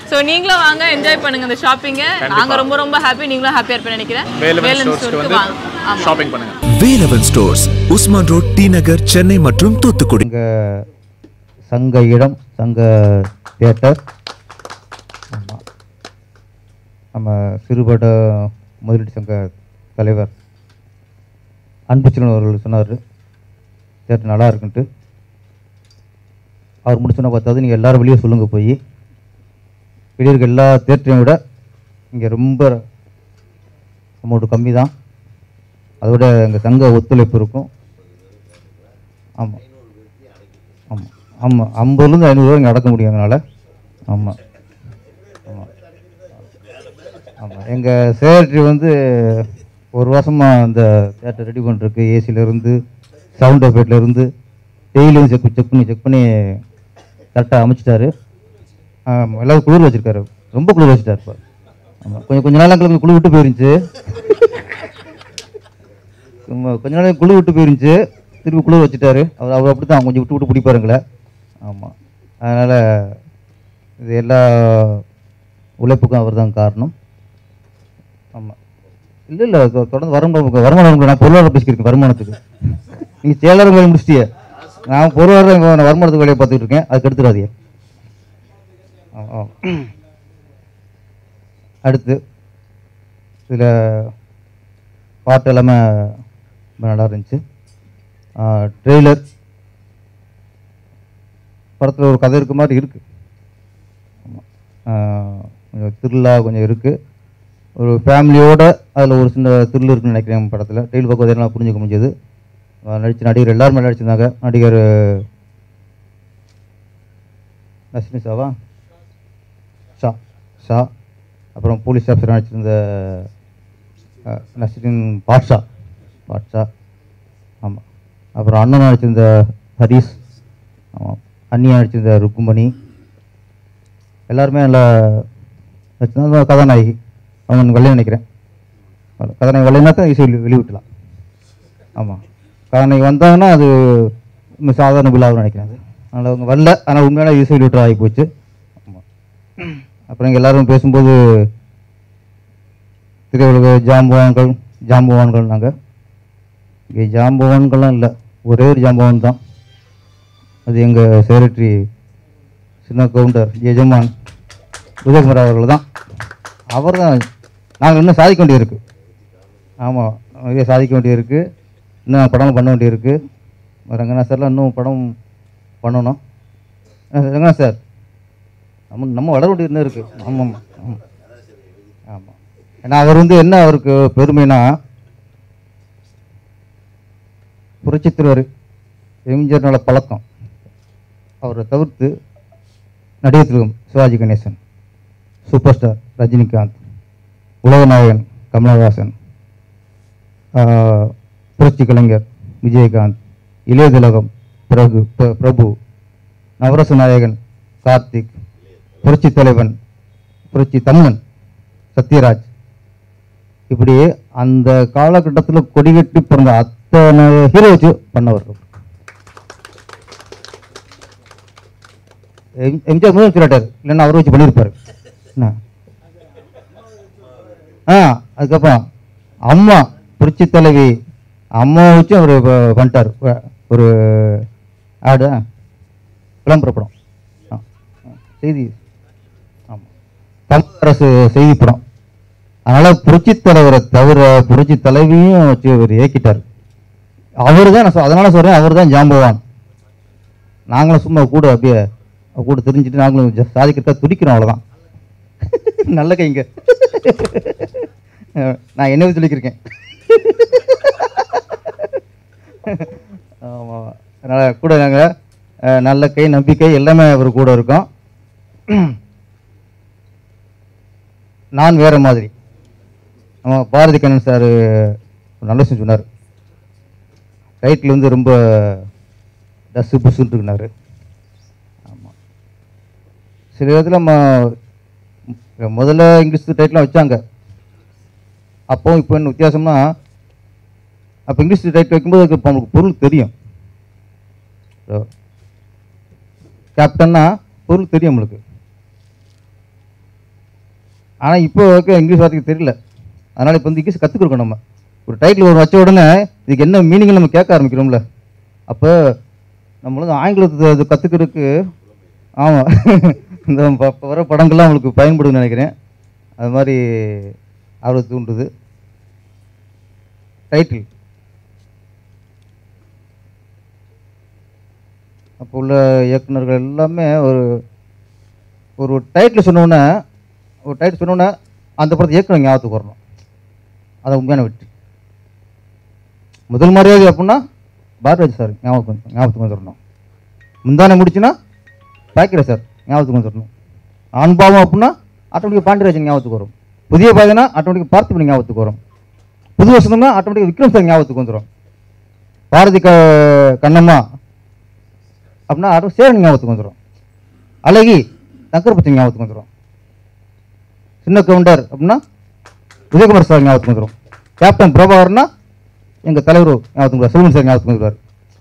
So நீங்களும் வாங்க enjoy பண்ணுங்க இந்த ஷாப்பிங்கை நாங்க ரொம்ப ரொம்ப ஹாப்பி நீங்களும் ஹாப்பியா இருப்பேன்னு நினைக்கிறேன் வேலவன் வேலன் ஸ்டோர்ஸ்க்கு ஸ்டோருக்கு வந்து வாங்க ஆமா ஷாப்பிங் பண்ணுங்க Velavan stores Usman road T Nagar Chennai மற்றும் தூத்துக்குடி சங்க சங்க இடம் சங்க தியேட்டர் ஆமாம் நம்ம சிறுபட முதலீட்டு சங்க தலைவர் அன்புச்சலன் அவர்கள் சொன்னார் தியேட்டர் நல்லா இருக்குன்ட்டு அவர் முடிச்சோன்னா பார்த்தாது நீங்கள் எல்லாரும் வெளியே சொல்லுங்கள் போய் வெளியே இருக்க எல்லா தியேட்டரையும் விட இங்கே ரொம்ப அமௌண்ட் கம்மி தான் அதோட எங்கள் சங்க ஒத்துழைப்பு இருக்கும் ஆமாம் ஆமாம் ஆமாம் ஐம்பதுலேருந்து ஐநூறுரூவா இங்கே அடக்க முடியும் எங்களால் ஆமாம் ஆமாம் ஆமாம் எங்கள் செக்ரட்டரி வந்து ஒரு வருஷமாக அந்த தேட்டர் ரெடி பண்ணுறதுக்கு ஏசிலேருந்து சவுண்ட் எஃபெக்ட்லேருந்து டெய்லியும் செக் செக் பண்ணி செக் பண்ணி கரெக்டாக அமைச்சிட்டாரு ஆமாம் எல்லாரும் குளிர் வச்சுருக்காரு ரொம்ப குளிர் வச்சுட்டாரு இப்போ ஆமாம் கொஞ்சம் கொஞ்ச நாள் எங்களுக்கு குளிர் விட்டு போயிருந்துச்சு சும்மா கொஞ்ச நாள் குளிர் விட்டு போயிருந்துச்சு திருப்பி குளிர் வச்சுட்டாரு அவர் அவர் அப்படி தான் கொஞ்சம் விட்டு விட்டு பிடிப்பாருங்களே ஆமாம் அதனால் இது எல்லா உழைப்புக்கும் அவர் தான் காரணம் ஆமாம் இல்லை இல்லை தொடர்ந்து வருமானம் வருமானம் நான் பொருளாதாரம் பேசிக்கிறேன் வருமானத்துக்கு நீங்கள் செயலாளர் வேலை முடிச்சிட்டியே நான் பொருளாதாரம் நான் வருமானத்துக்கு வேலையை பார்த்துட்டு இருக்கேன் அதுக்கு எடுத்துடாதீங்க ஆ ஆ அடுத்து இதில் பாட்டு எல்லாமே ரொம்ப நல்லா இருந்துச்சு ட்ரெய்லர் படத்தில் ஒரு கதை இருக்க மாதிரி இருக்குது கொஞ்சம் த்ரில்லா கொஞ்சம் இருக்குது ஒரு ஃபேமிலியோட அதில் ஒரு சின்ன த்ரில் இருக்குன்னு நினைக்கிறேன் படத்தில் ட்ரெயில் பக்கம் எல்லாம் புரிஞ்சுக்க முடிஞ்சது நடித்த நடிகர் எல்லாருமே நடிச்சிருந்தாங்க நடிகர் நஸ்மின் ஷாவா ஷா ஷா அப்புறம் போலீஸ் ஆஃபீஸர் நடிச்சிருந்த அஹ், நஸ்ரின் பாட்ஷா பாட்ஷா ஆமாம் அப்புறம் அண்ணன் நடிச்சிருந்த ஹரிஸ் ஆமாம் அண்ணியா நடிச்சிருந்த ருக்குமணி எல்லாருமே நல்லா நடிச்சிருந்தாங்க. கதாநாயகி அவங்க வெள்ளைய நினைக்கிறேன் கதாநாயகி வெள்ளைனாக்கா இசை வெளி- வெளிவிட்டலாம் ஆமாம் கதாநாயகி வந்தாங்கன்னா அது இன்னும் சாதாரண விழாவும் நினைக்கிறேன் அது அதனால் அவங்க வரல ஆனால் உண்மையான இசை வெளியிட்டு ஆகி போச்சு ஆமாம் அப்புறம் இங்கே எல்லாரும் பேசும்போது திரையுலக ஜாம்பவான்கள் ஜாம்பவான்கள் நாங்கள் இங்கே ஜாம்பவான்கள்லாம் இல்லை ஒரே ஒரு ஜாம்பவான் தான் அது எங்கள் செக்ரட்டரி சின்ன கவுண்டர் எஜமான் உதயகுமார் அவர்கள் தான் அவர் தான் நாங்கள் இன்னும் சாதிக்க வேண்டியிருக்கு ஆமாம் நிறைய சாதிக்க வேண்டியிருக்கு இன்னும் படம் பண்ண வேண்டியிருக்கு ரங்கனா சார்லாம் இன்னும் படம் பண்ணணும் அஹ் ரங்கனா சார் நம்ம நம்ம வளர வேண்டியது இன்னும் இருக்குது ஆமாம் ஆமாம் ஆமாம் ஏன்னா அவர் வந்து என்ன அவருக்கு பெருமைனா புரட்சித்துறைவர் எம்ஜிஆர்னால பழக்கம் அவரை தவிர்த்து நடிகர் திலகம் சிவாஜி கணேசன் சூப்பர் ஸ்டார் ரஜினிகாந்த் உலகநாயகன் கமலஹாசன் ஆஹ், புரட்சி கலைஞர் விஜயகாந்த் இளைய திலகம் பிரபு பிர- பிரபு நவரச நாயகன் கார்த்திக் புரட்சி தலைவன் புரட்சி தமிழன் சத்யராஜ் இப்படி அந்த காலகட்டத்தில் கொடிகட்டி பிறந்த அத்தனை ஹீரோ வச்சு பண்ணவர் எம்- எம்ஜிஆர் முதல் கிராட்டர் இல்லைன்னா அவர் வச்சு பண்ணியிருப்பாரு என்ன ஆ அதுக்கப்புறம் அம்மா புரட்சி தலைவி அம்மா வச்சு அவர் பண்ணிட்டார் வ- ஒரு ஆடு விளம்பர படம் ஆ, ஆ, செய்தி ஆமாம் தமிழ் அரசு செய்தி படம் அதனால் புரட்சி தலைவரை தவிர புரட்சி தலைவியும் வச்சு அவர் இயக்கிட்டார் அவர் தான் நான் சொ- அதனால சொல்கிறேன் அவர் தான் ஜாம்பவான் நாங்களும் சும்மா கூட அப்படியே அவர் கூட தெரிஞ்சுட்டு நாங்களும் ஜ- சாதிக்கிறதுக்காக துடிக்கிறோம் அவ்வளோதான் நல்ல கைங்க நான் என்ன சொல்லிக்கிருக்கேன் ஆமாம் அதனால் கூட நாங்கள் நல்ல கை நம்பிக்கை எல்லாமே அவர் கூட இருக்கோம் நான் வேற மாதிரி நம்ம பாரதி கண்ணன் சார் நல்ல விஷயம் சொன்னார் டைட்டில் வந்து ரொம்ப டஸ்ஸு புஸ்ஸுன்னு இருக்குனாரு ஆமாம் சில இடத்துல நம்ம ம், முதல்ல இங்கிலீஷ் டைட்டிலாம் வச்சாங்க அப்போ இப்போ என்ன வித்தியாசம்னா அப்போ இங்கிலீஷ் டைட்டில் வைக்கும்போது அதுக்கு இப்போ நமக்கு பொருள் தெரியும் கேப்டன்னா பொருள் தெரியும் நம்மளுக்கு ஆனால் இப்போ வரைக்கும் இங்கிலீஷ் வார்த்தைக்கு தெரியல அதனால் இப்போ வந்து இங்கிலீஷ் கற்றுக் கொடுக்கணும் நம்ம ஒரு டைட்டில் ஒரு வச்ச உடனே இதுக்கு என்ன மீனிங் நம்ம கேட்க ஆரம்பிக்கிறோம்ல அப்போ நம்மளும் ஆங்கிலத்தை அது கற்றுக்கிறதுக்கு ஆமாம் இந்த ப- இப்ப வர படங்கள்லாம் உங்களுக்கு பயன்படும்னு நினைக்கிறேன் அது மாதிரி ஆர்வத்தை தூண்டுது டைட்டில் அப்போ உள்ள இயக்குனர்கள் எல்லாமே ஒரு ஒரு டைட்டில் சொன்னோன்னே ஒரு டைட்டில் சொன்னோன்னே அந்த படத்தை இயக்குனர் ஞாபகத்துக்கு வரணும் அது உண்மையான வெற்றி முதல் மரியாதை அப்படின்னா பாரதிராஜ் சார் ஞாபகம் வந்து- ஞாபகத்துக்கு வந்துடணும் முந்தானை முடிச்சுன்னா பாக்கிற சார் ஞாபகத்துக்கு வந்துடணும் ஆண்பாவம் அப்படின்னா ஆட்டோமேட்டிக் பாண்டியராஜன் ஞாபகத்துக்கு வரும் புதிய பாதைனா ஆட்டோமேட்டிக் பார்த்திபன் ஞாபகத்துக்கு வரும் புது வசனம்னா ஆட்டோமேட்டிக் விக்ரம் சார் ஞாபகத்துக்கு வந்துடும் பாரதி க கண்ணம்மா அப்படின்னா ஆட்டோ சேரன் ஞாபகத்துக்கு வந்துடும் அழகி சங்கரபத்தி ஞாபகத்துக்கு வந்துடும் சின்ன கவுண்டர் அப்படின்னா விஜயகுமார் சார் ஞாபகத்துக்கு வந்துடும் கேப்டன் பிரபாகர்னா எங்கள் தலைவர் ஞாபகத்துக்கு வந்துருவார் செல்வன் சார் ஞாபகத்துக்கு வந்துருவார்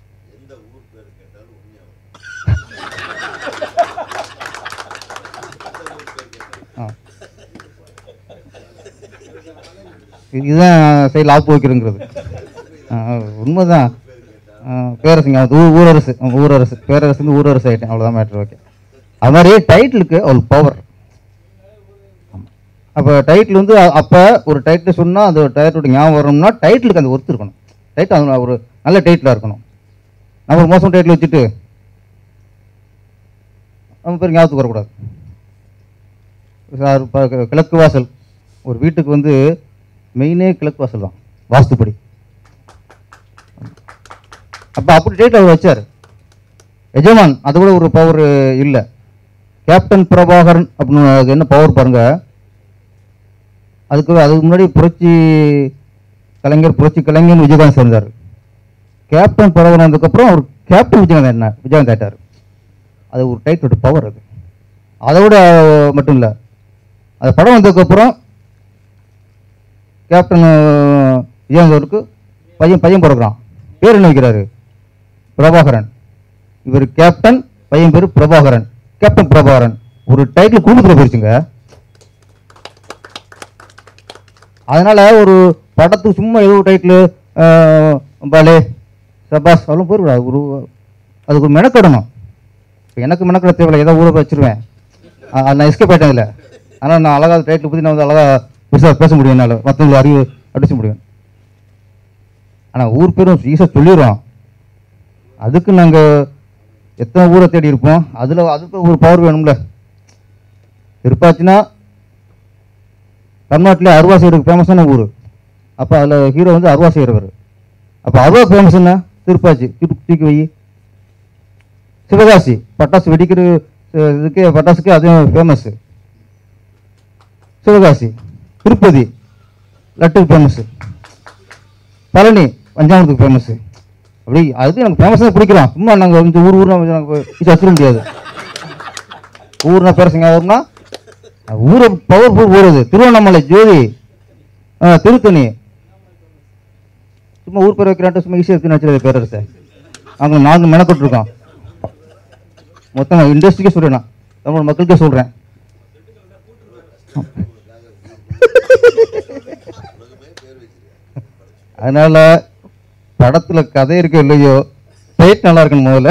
ஆ இது- இதுதான் சைடில் ஆப்பு வைக்கிறங்கிறது ஆ, உண்மைதான் ஆ, பேரரசு ஞாபகம் ஊ- ஊரரசு ஆ, ஊரரசு பேரரசு ஊரரசு ஆகிட்டேன் அவ்வளோதான் மேட்ரு ஓகே அது மாதிரி டைட்டிலுக்கு அவ்வளோ பவர் அப்போ டைட்டில் வந்து அ- அப்போ ஒரு டைட்டில் சொன்னால் அந்த டைட்டிலோட ஞாபகம் வரணும்னா டைட்டிலுக்கு அந்த ஒர்த்து இருக்கணும் டைட்டில் அது ஒரு நல்ல டைட்டிலாக இருக்கணும் நம்ம ஒரு மோசம் டைட்டில் வச்சுட்டு நம்ம பேர் ஞாபகத்துக்கு வரக்கூடாது சார் ப- கிழக்கு வாசல் ஒரு வீட்டுக்கு வந்து மெயினே கிழக்கு வாசல் தான் வாஸ்துப்படி அப்போ அப்படி டைட்டில் அவர் வச்சார் எஜமான் அதை விட ஒரு பவர் இல்லை கேப்டன் பிரபாகரன் அப்படின்னு அதுக்கு என்ன பவர் பாருங்க அதுக்கு அதுக்கு முன்னாடி புரட்சி கலைஞர் புரட்சி கலைஞர் விஜயகாந்த் சேர்ந்தார் கேப்டன் பிரபாகரன் வந்ததுக்கப்புறம் அவர் கேப்டன் விஜயகாந்த் என்ன விஜயகாந்த் ஆயிட்டார் அது ஒரு டைட்டிலோட பவர் அது அதை விட மட்டும் இல்லை அது படம் வந்ததுக்கப்புறம் கேப்டன் அஹ், விஜயகாந்த் அவருக்கு பையன் பையன் பிறகுறான் பேர் என்ன வைக்கிறாரு பிரபாகரன் இவர் கேப்டன் பையன் பேர் பிரபாகரன் கேப்டன் பிரபாகரன் ஒரு டைட்டில் குடும்பத்தில் போயிருச்சுங்க அதனால ஒரு படத்துக்கு சும்மா ஏதோ டைட்டில் பாலே சபாஸ் அவ்வளோ போயிருக்கூடாது ஒரு அதுக்கு ஒரு மெனக்கடணும் இப்போ எனக்கு மெனக்கட தேவையில்ல ஏதோ ஊரை வச்சிருவேன் அ- அது நான் எஸ்கேப் ஆயிட்டேன் இதில் ஆனால் நான் அழகாக டைட்டில் பற்றி நான் வந்து அழகாக பெருசாக பேச முடியும் என்னால் மற்றவங்களை அறிவு அடிச்ச முடியும் ஆனால் ஊர் பேரும் ஈஸியாக சொல்லிடுறோம் அதுக்கு நாங்கள் எத்தனை ஊரை தேடி இருப்போம் அதில் அதுக்கு ஒரு பவர் வேணும்ல திருப்பாச்சினா தமிழ்நாட்டில் அருவா செய்கிறதுக்கு ஃபேமஸான ஊர் அப்போ அதில் ஹீரோ வந்து அருவா செய்கிறவர் அப்போ அருவா ஃபேமஸ் என்ன திருப்பாச்சி தூக்கி தூக்கி வை சிவகாசி பட்டாசு வெடிக்கிற அஹ், இதுக்கு பட்டாசுக்கு அதுவும் ஃபேமஸ்ஸு சிவகாசி திருப்பதி லட்டுக்கு ஃபேமஸ்ஸு பழனி பஞ்சாமத்துக்கு ஃபேமஸ்ஸு அப்படி அது எனக்கு ஃபேமஸாக பிடிக்கலாம் சும்மா நாங்கள் இந்த ஊர் ஊர் நாங்கள் வச்சிட முடியாது ஊர்னா பேசுங்க ஊர்னா ஊரை பவர்ஃபுல் ஊர் அது திருவண்ணாமலை ஜோதி ஆ, திருத்தணி சும்மா ஊர் பேர் வைக்கிறான்ட்டு சும்மா ஈஸியாக இருக்குன்னு வச்சுருது பேரரசை அவங்க நாங்கள் மெனக்கட்டுருக்கோம் மொத்தம் இண்டஸ்ட்ரிக்கே சொல்கிறேன் நான் தமிழ் மக்களுக்கே சொல்கிறேன் அதனால படத்துல கதை இருக்கோ இல்லையோ ஃபைட் நல்லா இருக்கணும் முதல்ல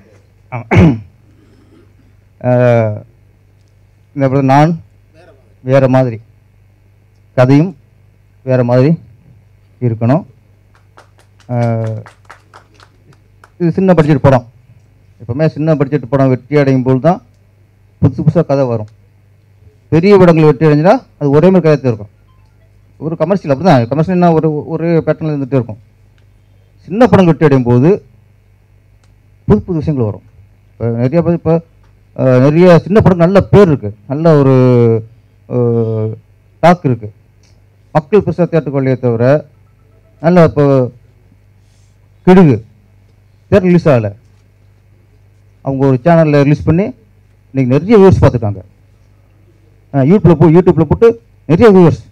அஹ், இந்த படம் நான் வேற மாதிரி கதையும் வேற மாதிரி இருக்கணும் அஹ், இது சின்ன பட்ஜெட் படம் எப்பவுமே சின்ன பட்ஜெட் படம் வெற்றி அடையும் போது தான் புதுசு புதுசாக கதை வரும் பெரிய படங்கள் வெற்றி அடைஞ்சுன்னா அது ஒரே மாதிரி கதை இருக்கும் ஒரு கமர்ஷியல் அப்படி தான் கமர்ஷியல்னா ஒரு ஒரு பேட்டர்னில் இருந்துகிட்டே இருக்கும் சின்ன படம் வெற்றி அடையும் போது புது புது விஷயங்கள் வரும் இப்போ நிறைய பேர் இப்போ நிறைய சின்ன படம் நல்ல பேர் இருக்குது நல்ல ஒரு டாக் இருக்குது மக்கள் பெருசாக தேட்டருக்கொள்ளையே தவிர நல்ல இப்போ கிடுகு தேட்டர் ரிலீஸ் ஆகலை அவங்க ஒரு சேனலில் ரிலீஸ் பண்ணி இன்னைக்கு நிறைய வியூவர்ஸ் பார்த்துருக்காங்க யூடியூப்பில் போ யூடியூப்பில் போட்டு நிறைய வியூவர்ஸ்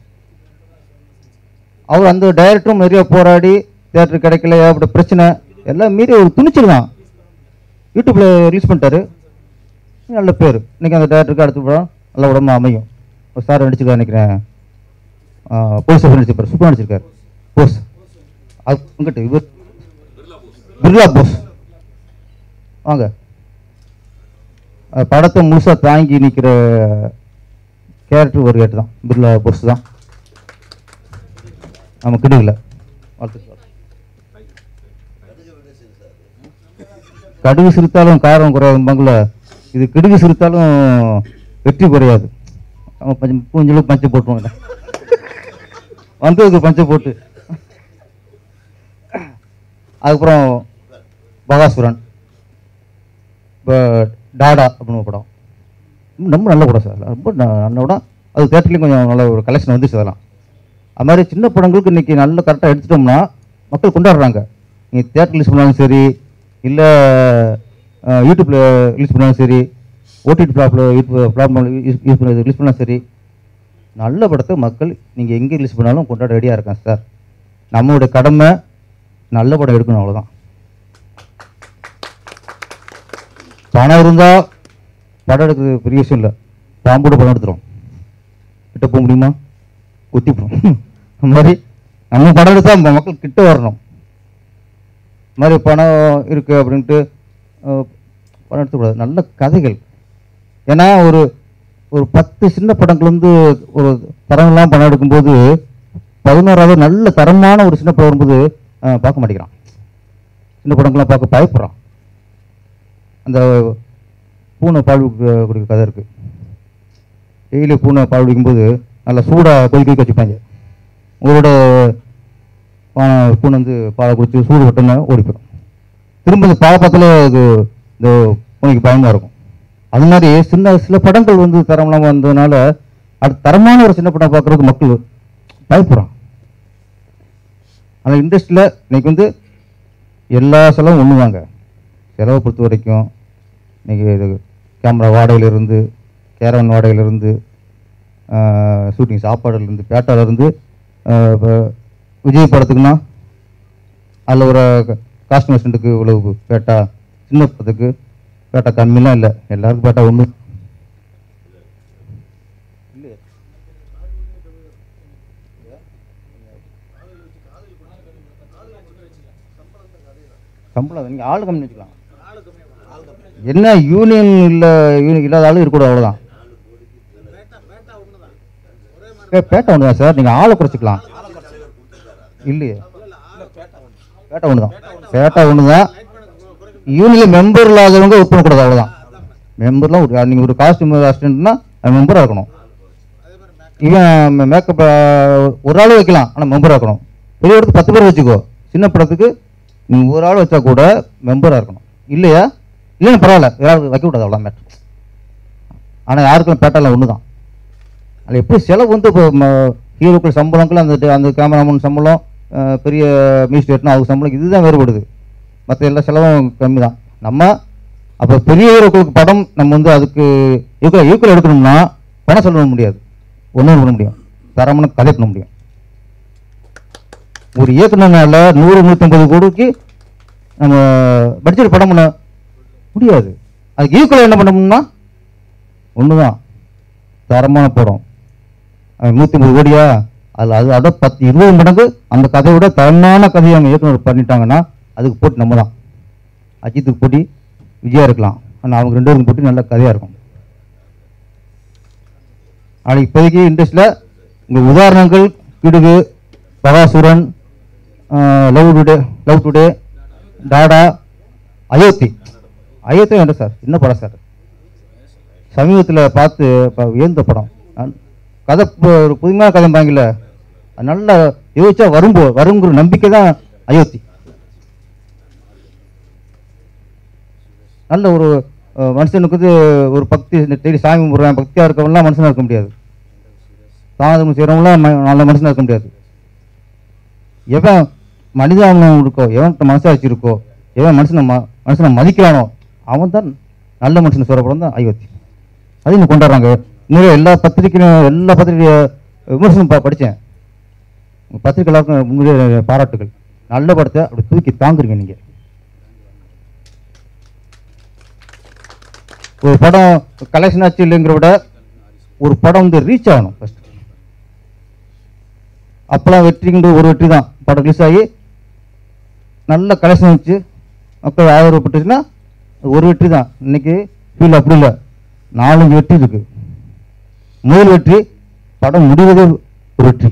அவர் அந்த டைரக்டரும் நிறைய போராடி தேட்டர் கிடைக்கல ஏகப்பட்ட பிரச்சனை எல்லாம் மீறி ஒரு துணிச்சல் தான் யூடியூப்பில் ரிலீஸ் பண்ணிட்டாரு நல்ல பேர் இன்னைக்கு அந்த டேரக்டருக்கு அடுத்த படம் நல்ல உடம்பு அமையும் இப்போ சார் நடிச்சிருக்காரு நினைக்கிறேன் போலீஸ் ஆஃபீஸர் நடிச்சிருப்பார் சூப்பராக நடிச்சிருக்காரு போஸ் அது உங்ககிட்ட இவர் பிர்லா போஸ் வாங்க அஹ் படத்தை முழுசாக தாங்கி நிற்கிற கேரக்டர் ஒரு கேரக்டர் தான் பிர்லா போஸ் தான் நம்ம கிடுகல வாழ்த்துக்கள் கடுகு சிரித்தாலும் காரம் குறையாதும்பாங்கள இது கிடுகு சிரித்தாலும் வெற்றி குறையாது நம்ம பஞ்சம் பூஞ்சலுக்கு பஞ்சை போட்டுருவோம் வந்ததுக்கு பஞ்சை போட்டு அதுக்கப்புறம் பகாசுரன் இப்போ டாடா அப்படின்னு ஒரு படம் ரொம்ப நல்ல படம் சார் ரொம்ப ந- நல்ல படம் அது தேட்டர்லேயும் கொஞ்சம் நல்ல ஒரு கலெக்ஷன் வந்துச்சு அதெல்லாம் அது மாதிரி சின்ன படங்களுக்கு இன்றைக்கி நல்ல கரெக்டாக எடுத்துட்டோம்னா மக்கள் கொண்டாடுறாங்க நீங்கள் தேட்டர் ரிலீஸ் பண்ணாலும் சரி இல்லை யூடியூப்பில் ரிலீஸ் பண்ணாலும் சரி ஓடிடி பிளாப்பில் யூடியூப் பிளாட்ஃபார்மில் யூஸ் பண்ண ரிலீஸ் பண்ணாலும் சரி நல்ல படத்தை மக்கள் நீங்கள் எங்கே ரிலீஸ் பண்ணாலும் கொண்டாட ரெடியாக இருக்காங்க சார் நம்மளுடைய கடமை நல்ல படம் எடுக்கணும் அவ்வளோதான் பணம் இருந்தால் படம் எடுக்கிறது பெரிய விஷயம் இல்லை பாம்போட படம் எடுத்துரும் கிட்ட போக முடியுமா குத்தி போடும் அந்த மாதிரி நம்ம படம் எடுத்தா ம- மக்கள் கிட்ட வரணும் இந்த மாதிரி பணம் இருக்கு அப்படின்ட்டு அஹ், படம் எடுத்துக்கூடாது நல்ல கதைகள் ஏன்னா ஒரு ஒரு பத்து சின்ன படங்கள்லேருந்து ஒரு தரங்கள்லாம் படம் எடுக்கும்போது பதினோராவது நல்ல தரமான ஒரு சின்ன படம் வரும்போது அஹ், பார்க்க மாட்டேங்கிறான் சின்ன படங்கள்லாம் பார்க்க பயப்படுறான் அந்த பூனை பால் குடி- குடிக்கிற கதை இருக்கு டெய்லி பூனை பால் குடிக்கும்போது நல்லா சூடாக கொதிக்க கொதிக்க வச்சுப்பாங்க உங்களோட பா- பூனை வந்து பாலை குடிச்சு சூடு விட்டோன்னு ஓடி போயிடும் திரும்ப இந்த பாலை பார்த்தாலே இது இந்த பூனைக்கு பயமாக இருக்கும் அது மாதிரி சின்ன சில படங்கள் வந்து தரம்லாம் வந்ததுனால அது தரமான ஒரு சின்ன படம் பார்க்குறதுக்கு மக்கள் பயப்படுறான் ஆனால் இண்டஸ்ட்ரியில் இன்னைக்கு வந்து எல்லா செலவும் ஒன்று தாங்க செலவை பொறுத்த வரைக்கும் இன்னைக்கு இது கேமரா வாடகையிலிருந்து கேரவன் வாடகையிலிருந்து ஷூட்டிங் சாப்பாடுலேருந்து பேட்டாலேருந்து இப்போ விஜய் படத்துக்குன்னா அதில் ஒரு காஸ்டியூம் அசிஸ்டண்ட்டுக்கு இவ்வளவு பேட்டா சின்ன படத்துக்கு பேட்டா கம்மிலாம் இல்லை எல்லாருக்கும் பேட்டா ஒன்று சம்பளம் நீங்கள் ஆள் கம்மி வச்சுக்கலாம் என்ன யூனியன் இல்லை யூனியன் இல்லாத ஆளு இருக்கக்கூடாது அவ்வளோதான் ஏ, பேட்டை ஒன்று தான் சார் நீங்கள் ஆளை குறைச்சிக்கலாம் இல்லையே பேட்டை ஒன்று தான் பேட்டை ஒன்று தான் யூனியன் மெம்பர் இல்லாதவங்க ஒர்க் பண்ணக்கூடாது அவ்வளோதான் மெம்பர்லாம் ஒரு நீங்கள் ஒரு காஸ்டியூம் அசிஸ்டன்ட்னா மெம்பராக இருக்கணும் இவன் மேக்கப் ஒரு ஆள் வைக்கலாம் ஆனால் மெம்பராக இருக்கணும் பெரிய இடத்துக்கு பத்து பேர் வச்சுக்கோ சின்ன படத்துக்கு நீ ஒரு ஆள் வச்சா கூட மெம்பராக இருக்கணும் இல்லையா இல்லைன்னு பரவாயில்ல யாரும் வைக்கக்கூடாது அவ்வளோ மேட்ரு ஆனால் யாருக்கும் பேட்டாலாம் ஒன்று தான் அதில் எப்படி செலவு வந்து இப்போ ஹீரோக்கள் சம்பளங்கள் அந்த அந்த கேமராமேன் சம்பளம் அஹ், பெரிய மியூசிக் டேரக்டர்னா அவங்க சம்பளம் இதுதான் வேறுபடுது மற்ற எல்லா செலவும் கம்மி தான் நம்ம அப்போ பெரிய ஹீரோக்களுக்கு படம் நம்ம வந்து அதுக்கு ஈக்குவல் ஈக்குவல் எடுக்கணும்னா பணம் செலவு பண்ண முடியாது ஒன்றும் பண்ண முடியும் தரமான கதை பண்ண முடியும் ஒரு இயக்குனர்னால நூறு நூற்றம்பது கோடிக்கு நம்ம பட்ஜெட் படம் பண்ண முடியாது அதுக்கு ஈக்குவலாக என்ன பண்ணணும்னா ஒன்று தான் தரமான படம் நூற்றி ஐம்பது கோடியா அதில் அது அதை பத்து இருபது மடங்கு அந்த கதையோட தரமான கதையை அவங்க இயக்குனர் பண்ணிட்டாங்கன்னா அதுக்கு போட்டி நம்ம தான் அஜித்துக்கு போட்டி விஜயா இருக்கலாம் ஆனால் அவங்க ரெண்டு பேருக்கும் போட்டி நல்ல கதையாக இருக்கும் ஆனால் இப்போதைக்கு இண்டஸ்ட்ரியில் உங்கள் உதாரணங்கள் Kidugu Bakasuran love today love today Dada Ayothi Ayothi வேண்டாம் சார் என்ன படம் சார் சமீபத்தில் பார்த்து ப- வியந்த படம் நான் கதை பு- ஒரு புதுமையான கதை பாங்கல நல்லா யோசிச்சா வரும்போ வருங்கிற நம்பிக்கை தான் அயோத்தி நல்ல ஒரு அஹ், மனுஷனுக்கு வந்து ஒரு பக்தி இந்த தேடி சாமி கும்பிட்றேன் பக்தியாக இருக்கவங்களாம் மனுஷனாக இருக்க முடியாது தாமதம் செய்கிறவங்களாம் ம- நல்ல மனுஷனாக இருக்க முடியாது எவன் மனிதாபம் இருக்கோ எவன் மனசாட்சி இருக்கோ எவன் மனுஷனை ம மனுஷனை மதிக்கிறானோ அவன் தான் நல்ல மனுஷன் சொல்கிற படம் தான் அயோத்தி அது இன்னும் கொண்டாடுறாங்க இன்னும் எல்லா பத்திரிக்கையும் எல்லா பத்திரிகை விமர்சனம் பா படித்தேன் பத்திரிக்கை எல்லாருக்கும் உங்களுடைய பாராட்டுகள் நல்ல படத்தை அப்படி தூக்கி தாங்குறீங்க நீங்கள் ஒரு படம் கலெக்ஷன் ஆச்சு இல்லைங்கிற விட ஒரு படம் வந்து ரீச் ஆகணும் ஃபர்ஸ்ட் அப்போலாம் வெற்றிங்கிற ஒரு வெற்றி தான் படம் ரிலீஸ் ஆகி நல்ல கலெக்ஷன் வச்சு மக்கள் ஆதரவுப்பட்டுச்சுன்னா அது ஒரு வெற்றி தான் இன்னைக்கு ஃபீல் அப்படி இல்லை நாலஞ்சு வெற்றி இருக்கு முதல் வெற்றி படம் முடிவதே ஒரு வெற்றி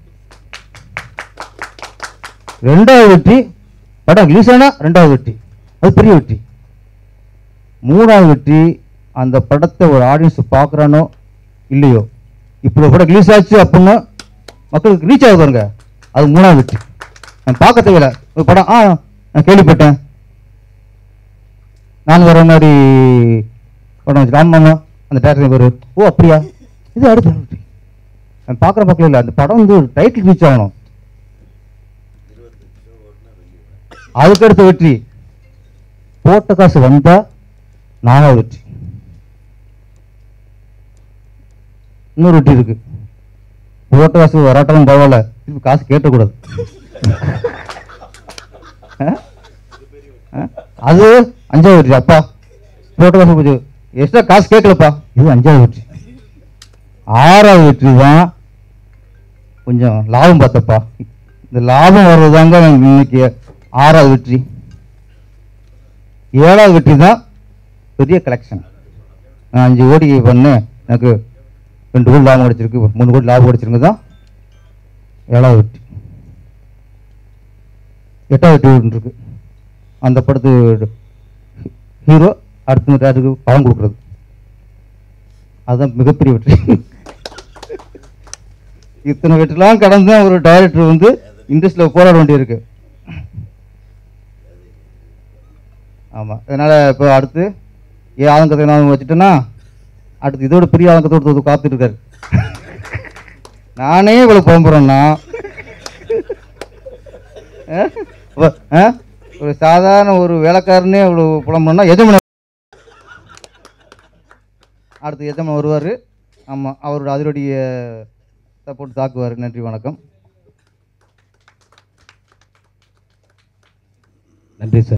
ரெண்டாவது வெற்றி படம் ரிலீஸ் ஆனா ரெண்டாவது வெற்றி அது பெரிய வெற்றி மூணாவது வெற்றி அந்த படத்தை ஒரு ஆடியன்ஸ் பார்க்குறானோ இல்லையோ இப்போ ஒரு படம் ரிலீஸ் ஆச்சு அப்படின்னா மக்களுக்கு ரீச் ஆகுது பாருங்க அது மூணாவது வெற்றி நான் பார்க்க தேவையில்ல ஒரு படம் ஆ நான் கேள்விப்பட்டேன் நான் வர மாதிரி படம் வச்சு ராமண்ணா அந்த டேரக்டர் பேர் ஓ அப்படியா இது அடுத்த வெற்றி நான் பார்க்குற பக்கம் இல்லை அந்த படம் வந்து டைட்டில் ரீச் ஆகணும் அதுக்கு அடுத்த வெற்றி போட்ட காசு வந்தா நாலாவது வெற்றி இன்னொரு வெற்றி இருக்கு போட்ட காசு வராட்டாலும் பரவாயில்ல திருப்பி காசு கேட்டக்கூடாது ஆ? ஆ? அது அஞ்சாவது வெற்றி அப்பா போட்ட காசு கொஞ்சம் எக்ஸ்ட்ரா காசு கேட்கலப்பா இது அஞ்சாவது வெற்றி ஆறாவது வெற்றி தான் கொஞ்சம் லாபம் பார்த்தப்பா இந்த லாபம் வர்றதுதாங்க எனக்கு இன்னைக்கு ஆறாவது வெற்றி ஏழாவது வெற்றி தான் பெரிய கலெக்ஷன் நான் அஞ்சு கோடி பண்ணேன் எனக்கு ரெண்டு கோடி லாபம் கிடைச்சிருக்கு ஒரு மூணு கோடி லாபம் கிடைச்சிருக்கு தான் ஏழாவது வெற்றி எட்டாவது வெற்றி ஒன்று இருக்கு அந்த படத்து ஹீரோ அடுத்த டேரக்டருக்கு பணம் கொடுக்குறது அதுதான் மிகப்பெரிய வெற்றி இத்தனை வெற்றிலாம் கடந்து ஒரு டைரக்டர் வந்து இண்டஸ்ட்ரியில் போராட வேண்டியிருக்கு ஆமாம் அதனால் இப்போ அடுத்து ஏ ஆதங்கத்தை நான் வச்சுட்டேன்னா அடுத்து இதோட பெரிய ஆதங்கத்தோடு காத்துட்டு இருக்காரு நானே இவ்வளோ புலம்புறேன்னா அஹ், வ- அஹ், ஒரு சாதாரண ஒரு வேலைக்காரனே இவ்வளோ புலம்புறேன்னா எஜமான அடுத்து எஜமான் வருவார் ஆமாம் அவரோட அதிரடிய சப்போர்ட் தாக்குவார் நன்றி வணக்கம் நன்றி சார்